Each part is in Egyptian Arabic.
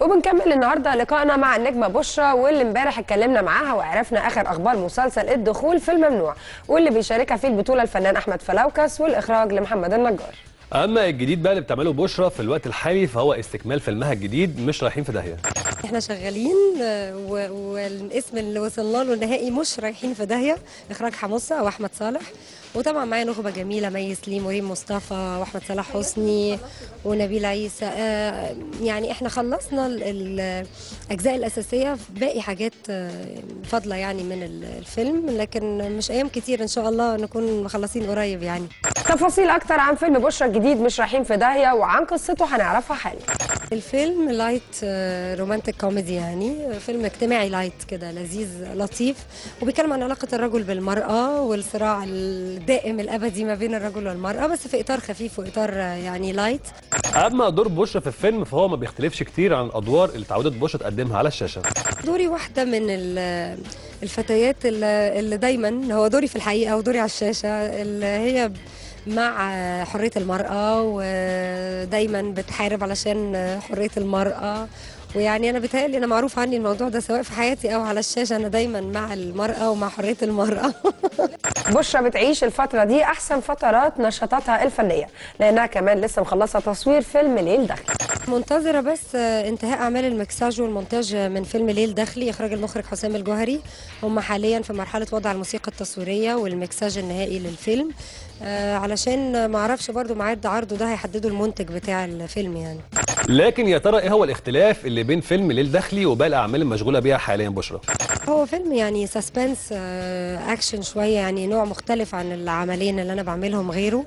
وبنكمل النهارده لقائنا مع النجمه بشرى واللي امبارح اتكلمنا معاها وعرفنا اخر اخبار مسلسل الدخول في الممنوع واللي بيشاركها فيه البطوله الفنان احمد فلوكس والاخراج لمحمد النجار اما الجديد بقى اللي بتعمله بشرى في الوقت الحالي فهو استكمال فيلمها الجديد مش رايحين في داهيه احنا شغالين آه، و- والاسم اللي وصلنا له النهائي مش رايحين في داهيه اخراج حمصه واحمد صالح وطبعا معايا نخبه جميله مي سليم وريم مصطفى واحمد صلاح حسني ونبيل عيسى آه، يعني احنا خلصنا ال- ال- الاجزاء الاساسيه باقي حاجات آه، فاضله يعني من ال- الفيلم لكن مش ايام كتير ان شاء الله نكون مخلصين قريب يعني تفاصيل اكتر عن فيلم بشرى الجديد مش رايحين في داهيه وعن قصته هنعرفها حالا الفيلم لايت آه، رومانتك كوميدي يعني فيلم اجتماعي لايت كده لذيذ لطيف وبيتكلم عن علاقة الرجل بالمرأة والصراع الدائم الأبدي ما بين الرجل والمرأة بس في إطار خفيف وإطار آه، يعني لايت اما دور بشرى في الفيلم فهو ما بيختلفش كتير عن الادوار اللي اتعودت بشرى تقدمها على الشاشه دوري واحدة من ال- الفتيات اللي اللي دايما هو دوري في الحقيقة ودوري على الشاشة اللي هي مع حرية المرأة ودايما بتحارب علشان حرية المرأة ويعني أنا بتهيألي أنا معروف عني الموضوع ده سواء في حياتي أو على الشاشة أنا دايما مع المرأة ومع حرية المرأة بشرى بتعيش الفتره دي احسن فترات نشاطاتها الفنيه لانها كمان لسه مخلصه تصوير فيلم ليل دخل منتظرة بس آه، انتهاء أعمال المكساج والمونتاج من فيلم ليل داخلي إخراج المخرج حسام الجوهري هم حاليا في مرحلة وضع الموسيقى التصويرية والمكساج النهائي للفيلم آه، علشان ما اعرفش برضو ميعاد عرضه ده هيحددوا المنتج بتاع الفيلم يعني لكن يا ترى ايه هو الاختلاف اللي بين فيلم ليل دخلي وباقي الاعمال المشغوله بيها حاليا بشرى هو فيلم يعني سسبنس اكشن شويه يعني نوع مختلف عن العملين اللي انا بعملهم غيره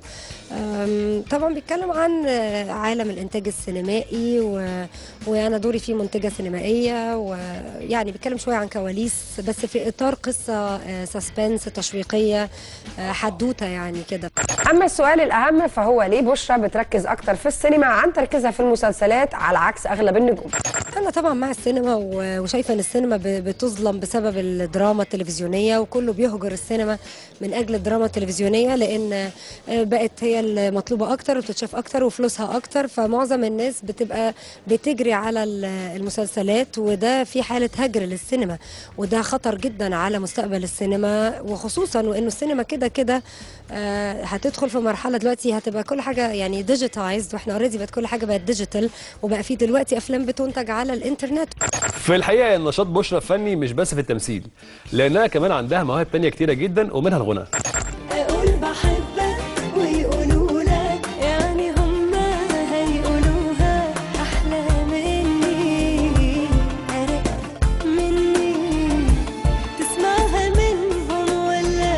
أم، طبعا بيتكلم عن آه، عالم الانتاج السينمائي و... وانا دوري فيه منتجه سينمائيه ويعني بيتكلم شويه عن كواليس بس في اطار قصه سسبنس تشويقيه آه، حدوته يعني كده اما السؤال الاهم فهو ليه بشرى بتركز اكتر في السينما عن تركيزها في المسلسلات على عكس اغلب النجوم انا طبعا مع السينما و- وشايفه ان السينما ب- بتظلم بسبب الدراما التلفزيونيه وكله بيهجر السينما من اجل الدراما التلفزيونيه لان آه، بقت هي المطلوبه اكتر وبتتشاف اكتر وفلوسها اكتر فمعظم الناس بتبقى بتجري على ال- المسلسلات وده في حاله هجر للسينما وده خطر جدا على مستقبل السينما وخصوصا وانه السينما كده كده آه، هتدخل في مرحله دلوقتي هتبقى كل حاجه يعني ديجيتايزد واحنا اوريدي بقت كل حاجه بقت ديجيتال وبقى في دلوقتي افلام بتنتج على الانترنت في الحقيقه النشاط بشرى فني مش بس في التمثيل لانها كمان عندها مواهب تانية كتيره جدا ومنها الغنى اقول بحبك ويقولوا لك يعني هما هيقولوها احلى مني ارق مني تسمعها منهم ولا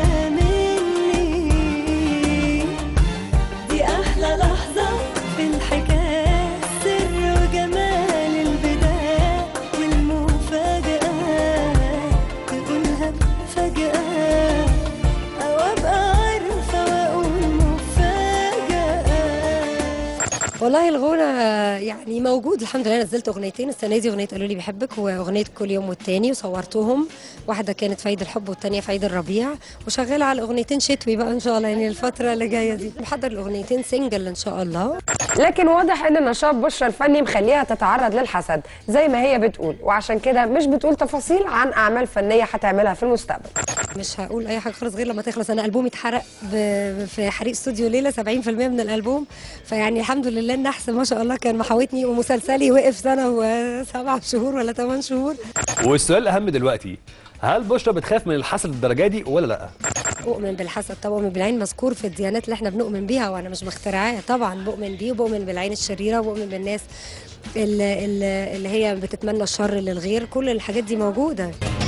مني دي احلى لحظه في الحكايه سر وجمال البدايه والمفاجاه تقولها فجاه أو أبقى عارفة وأقول مفاجأة والله الغنى يعني موجود الحمد لله نزلت اغنيتين السنه دي اغنيه قالوا لي بحبك واغنيه كل يوم والتاني وصورتهم واحده كانت في عيد الحب والتانيه في عيد الربيع وشغاله على اغنيتين شتوي بقى ان شاء الله يعني الفتره اللي جايه دي بحضر الاغنيتين سنجل ان شاء الله لكن واضح ان نشاط بشرى الفني مخليها تتعرض للحسد زي ما هي بتقول وعشان كده مش بتقول تفاصيل عن اعمال فنيه هتعملها في المستقبل مش هقول اي حاجه خالص غير لما تخلص انا البومي اتحرق ب- في حريق استوديو ليله 70% من الالبوم فيعني الحمد لله النحس ما شاء الله كان محاوتني ومسلسلي وقف سنه وسبع شهور ولا ثمان شهور والسؤال الاهم دلوقتي هل بشرى بتخاف من الحسد الدرجه دي ولا لا اؤمن بالحسد طبعا اؤمن بالعين مذكور في الديانات اللي احنا بنؤمن بيها وانا مش مخترعاه طبعا بؤمن بيه وبؤمن بالعين الشريره وبؤمن بالناس اللي, اللي اللي هي بتتمنى الشر للغير كل الحاجات دي موجوده